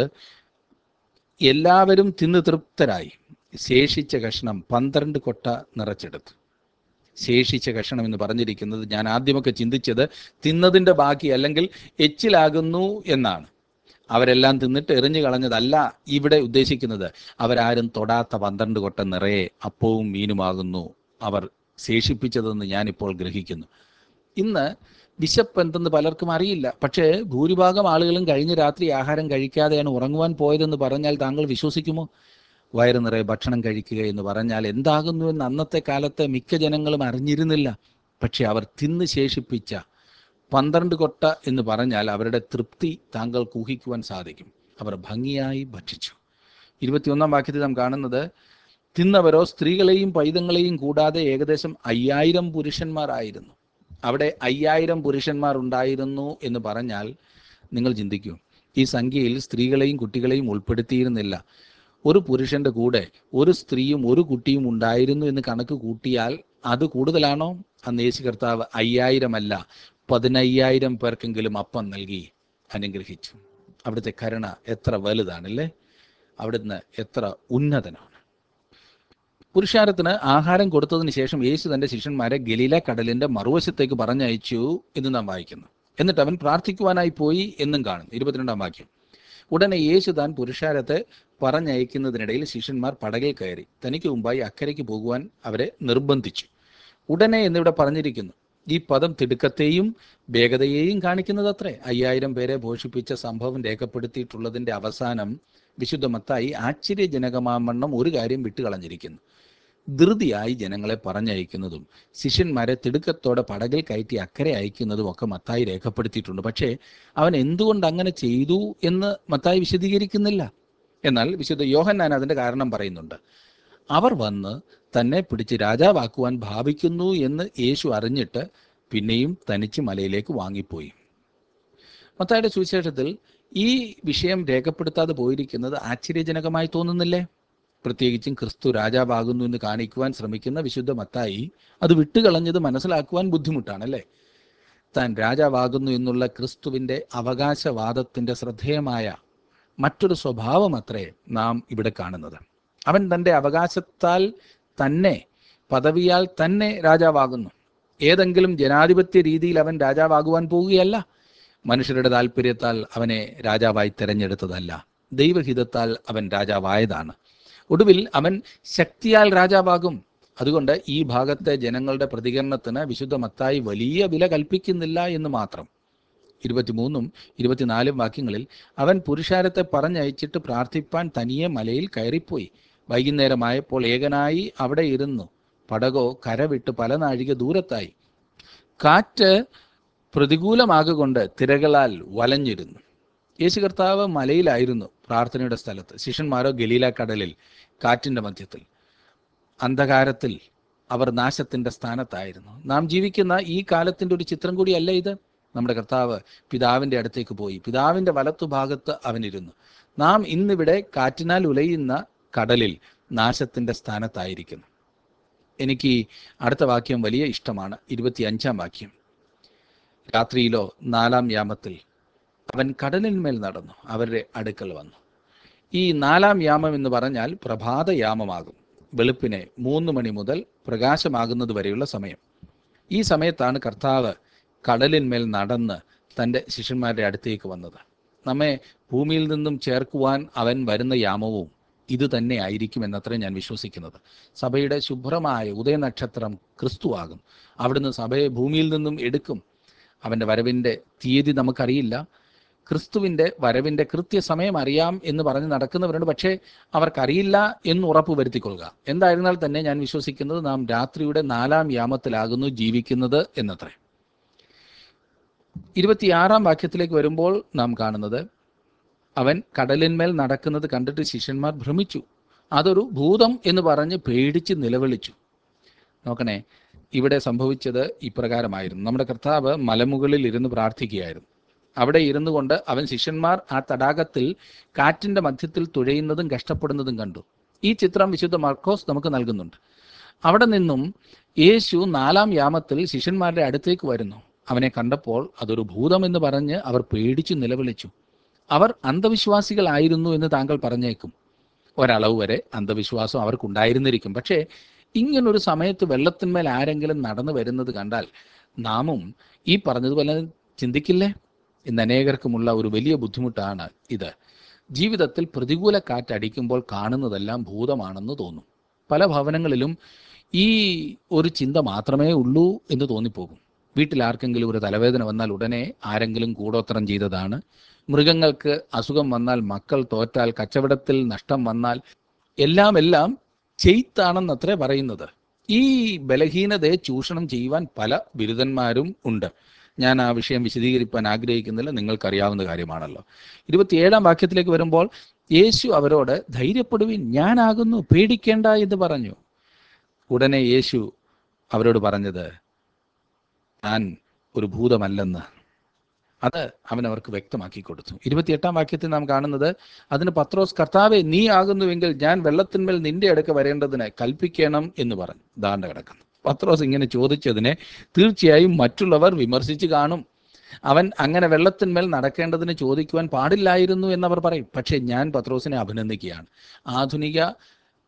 എല്ലാവരും തിന്ന് തൃപ്തരായി ശേഷിച്ച കഷ്ണം പന്ത്രണ്ട് കൊട്ട നിറച്ചെടുത്തു ശേഷിച്ച കഷണം എന്ന് പറഞ്ഞിരിക്കുന്നത് ഞാൻ ആദ്യമൊക്കെ ചിന്തിച്ചത് തിന്നതിൻ്റെ ബാക്കി അല്ലെങ്കിൽ എച്ചിലാകുന്നു എന്നാണ് അവരെല്ലാം തിന്നിട്ട് എറിഞ്ഞു കളഞ്ഞതല്ല ഇവിടെ ഉദ്ദേശിക്കുന്നത് അവരാരും തൊടാത്ത പന്ത്രണ്ട് കൊട്ട നിറയെ അപ്പവും മീനുമാകുന്നു അവർ ശേഷിപ്പിച്ചതെന്ന് ഞാനിപ്പോൾ ഗ്രഹിക്കുന്നു ഇന്ന് വിശപ്പ് എന്തെന്ന് പലർക്കും അറിയില്ല പക്ഷേ ഭൂരിഭാഗം ആളുകളും കഴിഞ്ഞ രാത്രി ആഹാരം കഴിക്കാതെയാണ് ഉറങ്ങുവാൻ പോയതെന്ന് പറഞ്ഞാൽ താങ്കൾ വിശ്വസിക്കുമോ വയറ് നിറയെ ഭക്ഷണം കഴിക്കുക എന്ന് പറഞ്ഞാൽ എന്താകുന്നു എന്ന് അന്നത്തെ കാലത്ത് മിക്ക ജനങ്ങളും അറിഞ്ഞിരുന്നില്ല പക്ഷെ അവർ തിന്ന് ശേഷിപ്പിച്ച പന്ത്രണ്ട് കൊട്ട എന്ന് പറഞ്ഞാൽ അവരുടെ തൃപ്തി താങ്കൾക്ക് ഊഹിക്കുവാൻ സാധിക്കും അവർ ഭംഗിയായി ഭക്ഷിച്ചു ഇരുപത്തിയൊന്നാം വാക്യത്തിൽ നാം കാണുന്നത് തിന്നവരോ സ്ത്രീകളെയും പൈതങ്ങളെയും കൂടാതെ ഏകദേശം അയ്യായിരം പുരുഷന്മാരായിരുന്നു അവിടെ അയ്യായിരം പുരുഷന്മാർ ഉണ്ടായിരുന്നു എന്ന് പറഞ്ഞാൽ നിങ്ങൾ ചിന്തിക്കൂ ഈ സംഖ്യയിൽ സ്ത്രീകളെയും കുട്ടികളെയും ഉൾപ്പെടുത്തിയിരുന്നില്ല ഒരു പുരുഷന്റെ കൂടെ ഒരു സ്ത്രീയും ഒരു കുട്ടിയും ഉണ്ടായിരുന്നു എന്ന് കണക്ക് കൂട്ടിയാൽ അത് കൂടുതലാണോ അന്ന് യേശു കർത്താവ് അയ്യായിരം അല്ല പതിനയ്യായിരം പേർക്കെങ്കിലും അപ്പം നൽകി അനുഗ്രഹിച്ചു അവിടുത്തെ കരുണ എത്ര വലുതാണല്ലേ അവിടുന്ന് എത്ര ഉന്നതനാണ് പുരുഷാരത്തിന് ആഹാരം കൊടുത്തതിന് ശേഷം യേശു തന്റെ ശിഷ്യന്മാരെ ഗലീല കടലിന്റെ മറുവശത്തേക്ക് പറഞ്ഞയച്ചു എന്ന് നാം വായിക്കുന്നു എന്നിട്ട് അവൻ പ്രാർത്ഥിക്കുവാനായി പോയി എന്നും കാണും ഇരുപത്തിരണ്ടാം വാക്യം ഉടനെ യേശു താൻ പുരുഷാരത്തെ പറഞ്ഞയക്കുന്നതിനിടയിൽ ശിഷ്യന്മാർ പടകിൽ കയറി തനിക്ക് മുമ്പായി അക്കരയ്ക്ക് പോകുവാൻ അവരെ നിർബന്ധിച്ചു ഉടനെ എന്നിവിടെ പറഞ്ഞിരിക്കുന്നു ഈ പദം തിടുക്കത്തെയും വേഗതയെയും കാണിക്കുന്നത് അത്രേ അയ്യായിരം പേരെ പോഷിപ്പിച്ച സംഭവം രേഖപ്പെടുത്തിയിട്ടുള്ളതിന്റെ അവസാനം വിശുദ്ധ മത്തായി ആശ്ചര്യജനകമാവണ്ണം ഒരു കാര്യം വിട്ടുകളഞ്ഞിരിക്കുന്നു ധൃതിയായി ജനങ്ങളെ പറഞ്ഞയക്കുന്നതും ശിഷ്യന്മാരെ തിടുക്കത്തോടെ പടകിൽ കയറ്റി അക്കരെ അയക്കുന്നതും ഒക്കെ മത്തായി രേഖപ്പെടുത്തിയിട്ടുണ്ട് പക്ഷേ അവൻ എന്തുകൊണ്ട് അങ്ങനെ ചെയ്തു എന്ന് മത്തായി വിശദീകരിക്കുന്നില്ല എന്നാൽ വിശുദ്ധ യോഹന്നാൻ അതിന്റെ കാരണം പറയുന്നുണ്ട് അവർ വന്ന് തന്നെ പിടിച്ച് രാജാവാക്കുവാൻ ഭാവിക്കുന്നു എന്ന് യേശു അറിഞ്ഞിട്ട് പിന്നെയും തനിച്ച് മലയിലേക്ക് വാങ്ങിപ്പോയി മത്തായുടെ സുവിശേഷത്തിൽ ഈ വിഷയം രേഖപ്പെടുത്താതെ പോയിരിക്കുന്നത് ആശ്ചര്യജനകമായി തോന്നുന്നില്ലേ പ്രത്യേകിച്ചും ക്രിസ്തു രാജാവാകുന്നു എന്ന് കാണിക്കുവാൻ ശ്രമിക്കുന്ന വിശുദ്ധ മത്തായി അത് വിട്ടുകളഞ്ഞത് മനസ്സിലാക്കുവാൻ ബുദ്ധിമുട്ടാണല്ലേ താൻ രാജാവാകുന്നു എന്നുള്ള ക്രിസ്തുവിന്റെ അവകാശവാദത്തിന്റെ ശ്രദ്ധേയമായ മറ്റൊരു സ്വഭാവം അത്രേ നാം ഇവിടെ കാണുന്നത് അവൻ തന്റെ അവകാശത്താൽ തന്നെ പദവിയാൽ തന്നെ രാജാവാകുന്നു ഏതെങ്കിലും ജനാധിപത്യ രീതിയിൽ അവൻ രാജാവാകുവാൻ പോവുകയല്ല മനുഷ്യരുടെ താല്പര്യത്താൽ അവനെ രാജാവായി തെരഞ്ഞെടുത്തതല്ല ദൈവഹിതത്താൽ അവൻ രാജാവായതാണ് ഒടുവിൽ അവൻ ശക്തിയാൽ രാജാവാകും അതുകൊണ്ട് ഈ ഭാഗത്തെ ജനങ്ങളുടെ പ്രതികരണത്തിന് വിശുദ്ധ മത്തായി വലിയ വില കൽപ്പിക്കുന്നില്ല എന്ന് മാത്രം ഇരുപത്തിമൂന്നും ഇരുപത്തിനാലും വാക്യങ്ങളിൽ അവൻ പുരുഷാരത്തെ പറഞ്ഞയച്ചിട്ട് പ്രാർത്ഥിപ്പാൻ തനിയെ മലയിൽ കയറിപ്പോയി വൈകുന്നേരമായപ്പോൾ ഏകനായി അവിടെ ഇരുന്നു പടകോ കരവിട്ട് പല നാഴിക ദൂരത്തായി കാറ്റ് പ്രതികൂലമാകൊണ്ട് തിരകളാൽ വലഞ്ഞിരുന്നു യേശു കർത്താവ് മലയിലായിരുന്നു പ്രാർത്ഥനയുടെ സ്ഥലത്ത് ശിഷ്യന്മാരോ ഗലീല കടലിൽ കാറ്റിന്റെ മധ്യത്തിൽ അന്ധകാരത്തിൽ അവർ നാശത്തിന്റെ സ്ഥാനത്തായിരുന്നു നാം ജീവിക്കുന്ന ഈ കാലത്തിന്റെ ഒരു ചിത്രം കൂടിയല്ല ഇത് നമ്മുടെ കർത്താവ് പിതാവിന്റെ അടുത്തേക്ക് പോയി പിതാവിന്റെ വലത്തുഭാഗത്ത് അവനിരുന്നു നാം ഇന്നിവിടെ കാറ്റിനാൽ ഉലയുന്ന കടലിൽ നാശത്തിന്റെ സ്ഥാനത്തായിരിക്കുന്നു എനിക്ക് ഈ അടുത്ത വാക്യം വലിയ ഇഷ്ടമാണ് ഇരുപത്തി അഞ്ചാം വാക്യം രാത്രിയിലോ നാലാം യാമത്തിൽ അവൻ കടലിന്മേൽ നടന്നു അവരുടെ അടുക്കൽ വന്നു ഈ നാലാം യാമം എന്ന് പറഞ്ഞാൽ പ്രഭാത യാമമാകും വെളുപ്പിനെ മൂന്ന് മണി മുതൽ പ്രകാശമാകുന്നത് വരെയുള്ള സമയം ഈ സമയത്താണ് കർത്താവ് കടലിന്മേൽ നടന്ന് തൻ്റെ ശിഷ്യന്മാരുടെ അടുത്തേക്ക് വന്നത് നമ്മെ ഭൂമിയിൽ നിന്നും ചേർക്കുവാൻ അവൻ വരുന്ന യാമവും ഇത് തന്നെ ആയിരിക്കും എന്നത്രേ ഞാൻ വിശ്വസിക്കുന്നത് സഭയുടെ ശുഭ്രമായ ഉദയനക്ഷത്രം ക്രിസ്തുവാകും അവിടുന്ന് സഭയെ ഭൂമിയിൽ നിന്നും എടുക്കും അവൻ്റെ വരവിൻ്റെ തീയതി നമുക്കറിയില്ല ക്രിസ്തുവിൻ്റെ വരവിൻ്റെ കൃത്യസമയം അറിയാം എന്ന് പറഞ്ഞ് നടക്കുന്നവരുണ്ട് പക്ഷേ അവർക്കറിയില്ല എന്ന് ഉറപ്പ് വരുത്തിക്കൊള്ളുക എന്തായിരുന്നാൽ തന്നെ ഞാൻ വിശ്വസിക്കുന്നത് നാം രാത്രിയുടെ നാലാം യാമത്തിലാകുന്നു ജീവിക്കുന്നത് എന്നത്രേ ഇരുപത്തിയാറാം വാക്യത്തിലേക്ക് വരുമ്പോൾ നാം കാണുന്നത് അവൻ കടലിന്മേൽ നടക്കുന്നത് കണ്ടിട്ട് ശിഷ്യന്മാർ ഭ്രമിച്ചു അതൊരു ഭൂതം എന്ന് പറഞ്ഞ് പേടിച്ച് നിലവിളിച്ചു നോക്കണേ ഇവിടെ സംഭവിച്ചത് ഇപ്രകാരമായിരുന്നു നമ്മുടെ കർത്താവ് മലമുകളിൽ ഇരുന്ന് പ്രാർത്ഥിക്കുകയായിരുന്നു അവിടെ ഇരുന്നു കൊണ്ട് അവൻ ശിഷ്യന്മാർ ആ തടാകത്തിൽ കാറ്റിന്റെ മധ്യത്തിൽ തുഴയുന്നതും കഷ്ടപ്പെടുന്നതും കണ്ടു ഈ ചിത്രം വിശുദ്ധ മർക്കോസ് നമുക്ക് നൽകുന്നുണ്ട് അവിടെ നിന്നും യേശു നാലാം യാമത്തിൽ ശിഷ്യന്മാരുടെ അടുത്തേക്ക് വരുന്നു അവനെ കണ്ടപ്പോൾ അതൊരു ഭൂതം എന്ന് പറഞ്ഞ് അവർ പേടിച്ചു നിലവിളിച്ചു അവർ അന്ധവിശ്വാസികളായിരുന്നു എന്ന് താങ്കൾ പറഞ്ഞേക്കും ഒരളവ് വരെ അന്ധവിശ്വാസം അവർക്കുണ്ടായിരുന്നിരിക്കും പക്ഷേ ഇങ്ങനൊരു സമയത്ത് വെള്ളത്തിന്മേൽ ആരെങ്കിലും നടന്നു വരുന്നത് കണ്ടാൽ നാമും ഈ പറഞ്ഞതുപോലെ ചിന്തിക്കില്ലേ ഇന്ന് അനേകർക്കുമുള്ള ഒരു വലിയ ബുദ്ധിമുട്ടാണ് ഇത് ജീവിതത്തിൽ പ്രതികൂല കാറ്റടിക്കുമ്പോൾ കാണുന്നതെല്ലാം ഭൂതമാണെന്ന് തോന്നും പല ഭവനങ്ങളിലും ഈ ഒരു ചിന്ത മാത്രമേ ഉള്ളൂ എന്ന് തോന്നിപ്പോകും വീട്ടിൽ ആർക്കെങ്കിലും ഒരു തലവേദന വന്നാൽ ഉടനെ ആരെങ്കിലും കൂടോത്രം ചെയ്തതാണ് മൃഗങ്ങൾക്ക് അസുഖം വന്നാൽ മക്കൾ തോറ്റാൽ കച്ചവടത്തിൽ നഷ്ടം വന്നാൽ എല്ലാം എല്ലാം ചെയ്ത്താണെന്നത്രേ പറയുന്നത് ഈ ബലഹീനതയെ ചൂഷണം ചെയ്യുവാൻ പല ബിരുദന്മാരും ഉണ്ട് ഞാൻ ആ വിഷയം വിശദീകരിക്കാൻ ആഗ്രഹിക്കുന്നില്ല നിങ്ങൾക്കറിയാവുന്ന കാര്യമാണല്ലോ ഇരുപത്തിയേഴാം വാക്യത്തിലേക്ക് വരുമ്പോൾ യേശു അവരോട് ധൈര്യപ്പെടുവിൻ ഞാനാകുന്നു പേടിക്കേണ്ട എന്ന് പറഞ്ഞു ഉടനെ യേശു അവരോട് പറഞ്ഞത് ഞാൻ ഒരു ഭൂതമല്ലെന്ന് അത് അവൻ അവർക്ക് വ്യക്തമാക്കി കൊടുത്തു ഇരുപത്തിയെട്ടാം വാക്യത്തിൽ നാം കാണുന്നത് അതിന് പത്രോസ് കർത്താവെ നീ ആകുന്നുവെങ്കിൽ ഞാൻ വെള്ളത്തിന്മേൽ നിന്റെ അടുക്ക വരേണ്ടതിന് കൽപ്പിക്കണം എന്ന് പറഞ്ഞു ദാണ്ട കിടക്കുന്നു പത്രോസ് ഇങ്ങനെ ചോദിച്ചതിനെ തീർച്ചയായും മറ്റുള്ളവർ വിമർശിച്ച് കാണും അവൻ അങ്ങനെ വെള്ളത്തിന്മേൽ നടക്കേണ്ടതിന് ചോദിക്കുവാൻ പാടില്ലായിരുന്നു എന്നവർ പറയും പക്ഷേ ഞാൻ പത്രോസിനെ അഭിനന്ദിക്കുകയാണ് ആധുനിക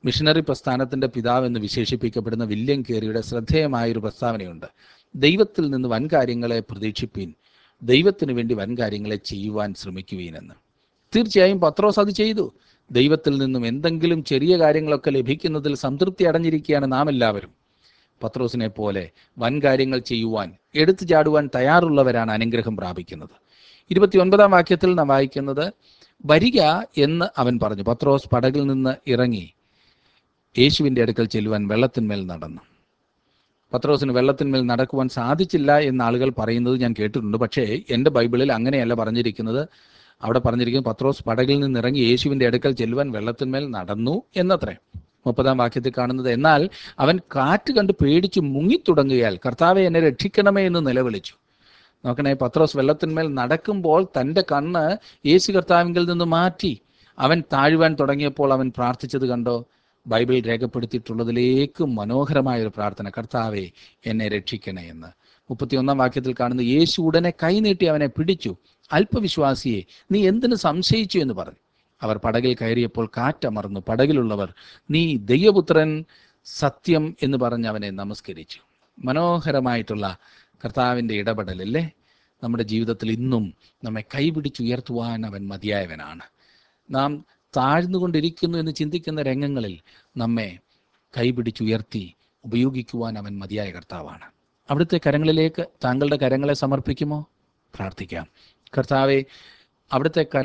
മിഷനറി പ്രസ്ഥാനത്തിന്റെ പിതാവ് എന്ന് വിശേഷിപ്പിക്കപ്പെടുന്ന വില്യം കേറിയുടെ ശ്രദ്ധേയമായൊരു പ്രസ്താവനയുണ്ട് ദൈവത്തിൽ നിന്ന് വൻ കാര്യങ്ങളെ പ്രതീക്ഷിപ്പീൻ ദൈവത്തിന് വേണ്ടി വൻ കാര്യങ്ങളെ ചെയ്യുവാൻ ശ്രമിക്കുവീനെന്ന് തീർച്ചയായും പത്രോസ് അത് ചെയ്തു ദൈവത്തിൽ നിന്നും എന്തെങ്കിലും ചെറിയ കാര്യങ്ങളൊക്കെ ലഭിക്കുന്നതിൽ സംതൃപ്തി അടഞ്ഞിരിക്കുകയാണ് നാം എല്ലാവരും പത്രോസിനെ പോലെ വൻ കാര്യങ്ങൾ ചെയ്യുവാൻ എടുത്തു ചാടുവാൻ തയ്യാറുള്ളവരാണ് അനുഗ്രഹം പ്രാപിക്കുന്നത് ഇരുപത്തിയൊൻപതാം വാക്യത്തിൽ നാം വായിക്കുന്നത് വരിക എന്ന് അവൻ പറഞ്ഞു പത്രോസ് പടകിൽ നിന്ന് ഇറങ്ങി യേശുവിൻ്റെ അടുക്കൽ ചെല്ലുവാൻ വെള്ളത്തിന്മേൽ നടന്നു പത്രോസിന് വെള്ളത്തിന്മേൽ നടക്കുവാൻ സാധിച്ചില്ല എന്ന് ആളുകൾ പറയുന്നത് ഞാൻ കേട്ടിട്ടുണ്ട് പക്ഷേ എൻ്റെ ബൈബിളിൽ അങ്ങനെയല്ല പറഞ്ഞിരിക്കുന്നത് അവിടെ പറഞ്ഞിരിക്കുന്നത് പത്രോസ് പടകിൽ നിന്ന് ഇറങ്ങി യേശുവിൻ്റെ അടുക്കൽ ചെല്ലുവാൻ വെള്ളത്തിന്മേൽ നടന്നു എന്നത്രേ മുപ്പതാം വാക്യത്തിൽ കാണുന്നത് എന്നാൽ അവൻ കാറ്റ് കണ്ട് പേടിച്ച് മുങ്ങിത്തുടങ്ങുകയാൽ കർത്താവെ എന്നെ രക്ഷിക്കണമേ എന്ന് നിലവിളിച്ചു നോക്കണേ പത്രോസ് വെള്ളത്തിന്മേൽ നടക്കുമ്പോൾ തൻ്റെ കണ്ണ് യേശു കർത്താവിങ്കിൽ നിന്ന് മാറ്റി അവൻ താഴുവാൻ തുടങ്ങിയപ്പോൾ അവൻ പ്രാർത്ഥിച്ചത് കണ്ടോ ബൈബിൾ രേഖപ്പെടുത്തിയിട്ടുള്ളതിലേക്ക് മനോഹരമായ ഒരു പ്രാർത്ഥന കർത്താവെ എന്നെ രക്ഷിക്കണേ എന്ന് മുപ്പത്തിയൊന്നാം വാക്യത്തിൽ കാണുന്ന യേശു ഉടനെ കൈനീട്ടി അവനെ പിടിച്ചു അല്പവിശ്വാസിയെ നീ എന്തിനു സംശയിച്ചു എന്ന് പറഞ്ഞു അവർ പടകിൽ കയറിയപ്പോൾ കാറ്റമർന്നു പടകിലുള്ളവർ നീ ദൈവപുത്രൻ സത്യം എന്ന് പറഞ്ഞ് അവനെ നമസ്കരിച്ചു മനോഹരമായിട്ടുള്ള കർത്താവിൻ്റെ ഇടപെടലല്ലേ നമ്മുടെ ജീവിതത്തിൽ ഇന്നും നമ്മെ കൈപിടിച്ചുയർത്തുവാൻ അവൻ മതിയായവനാണ് നാം താഴ്ന്നുകൊണ്ടിരിക്കുന്നു എന്ന് ചിന്തിക്കുന്ന രംഗങ്ങളിൽ നമ്മെ കൈപിടിച്ചുയർത്തി ഉപയോഗിക്കുവാൻ അവൻ മതിയായ കർത്താവാണ് അവിടുത്തെ കരങ്ങളിലേക്ക് താങ്കളുടെ കരങ്ങളെ സമർപ്പിക്കുമോ പ്രാർത്ഥിക്കാം കർത്താവെ അവിടുത്തെ കര